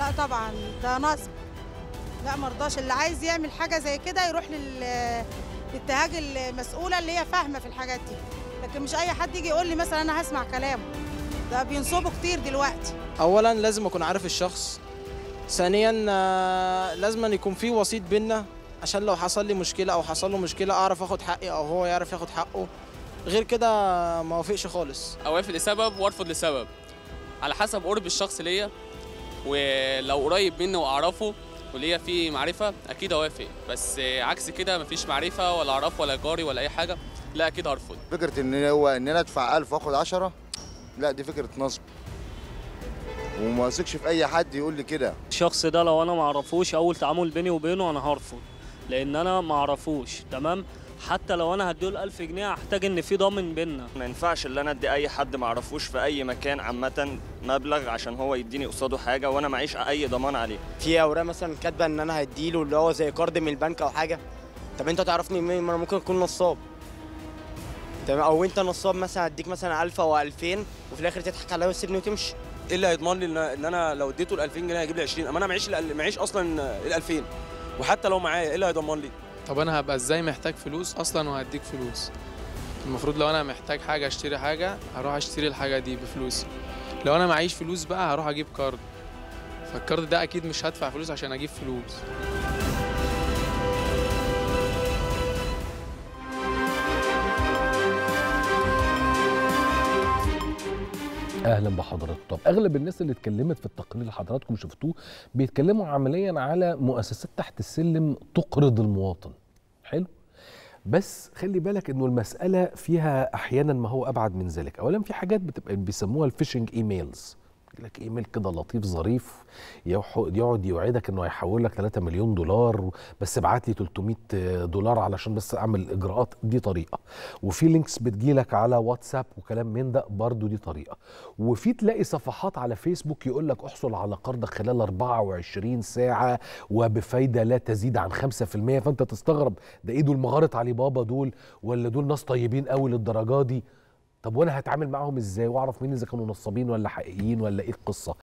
لا طبعا ده نصب لا مرضاش اللي عايز يعمل حاجه زي كده يروح لل للتهاج المسؤوله اللي هي فاهمه في الحاجات دي لكن مش اي حد يجي يقول لي مثلا انا هسمع كلامه ده بينصبوا كتير دلوقتي اولا لازم اكون عارف الشخص ثانيا آه، لازم أن يكون في وسيط بينا عشان لو حصل لي مشكله او حصل له مشكله اعرف اخد حقي او هو يعرف ياخد حقه غير كده ما وافقش خالص اوافق لسبب وارفض لسبب على حسب قرب الشخص ليا ولو قريب مني واعرفه وليا فيه معرفه اكيد اوافق بس عكس كده مفيش معرفه ولا اعرفه ولا جاري ولا اي حاجه لا اكيد هرفض فكره ان هو ان انا ادفع 1000 واخد 10 لا دي فكره نصب وما اثقش في اي حد يقول لي كده الشخص ده لو انا ما اعرفوش اول تعامل بيني وبينه انا هرفض لان انا ما اعرفوش تمام حتى لو انا هديله 1000 جنيه هحتاج ان في ضامن بينا ما ينفعش ان انا ادي اي حد ما اعرفوش في اي مكان عامه مبلغ عشان هو يديني قصاده حاجه وانا معيش اي ضمان عليه في اوراق مثلا كاتبه ان انا هديله اللي هو زي قرض من البنك او حاجه طب انت تعرفني منين ما انا ممكن اكون نصاب تمام او انت نصاب مثلا اديك مثلا 1000 او 2000 وفي الاخر تضحك عليا وتسيبني وتمشي ايه اللي هيضمن لي ان ان انا لو اديته ال 2000 جنيه هيجيب لي 20 اما انا معيش ال- معيش اصلا ال 2000 وحتى لو معايا ايه اللي هيضمن لي طب انا هبقى ازاي محتاج فلوس اصلا وهديك فلوس المفروض لو انا محتاج حاجه اشتري حاجه هروح اشتري الحاجه دي بفلوسي لو انا معيش فلوس بقى هروح اجيب كارد فالكارد ده اكيد مش هدفع فلوس عشان اجيب فلوس اهلا بحضراتكم طب اغلب الناس اللي اتكلمت في التقرير اللي حضراتكم شفتوه بيتكلموا عمليا على مؤسسات تحت السلم تقرض المواطن حلو بس خلي بالك انه المساله فيها احيانا ما هو ابعد من ذلك اولا في حاجات بتبقى بيسموها الفيشنج ايميلز لك ايميل كده لطيف ظريف يوح- يقعد يوعدك انه هيحول لك 3 مليون دولار بس ابعت لي 300 دولار علشان بس اعمل اجراءات دي طريقه وفي لينكس بتجيلك على واتساب وكلام من ده برضو دي طريقه وفي تلاقي صفحات على فيسبوك يقول لك احصل على قرضك خلال 24 ساعه وبفايده لا تزيد عن 5% فانت تستغرب ده ايه دول مغاره علي بابا دول ولا دول ناس طيبين قوي للدرجه دي طب وانا هتعامل معاهم ازاي واعرف مين اذا كانوا نصابين ولا حقيقيين ولا ايه القصه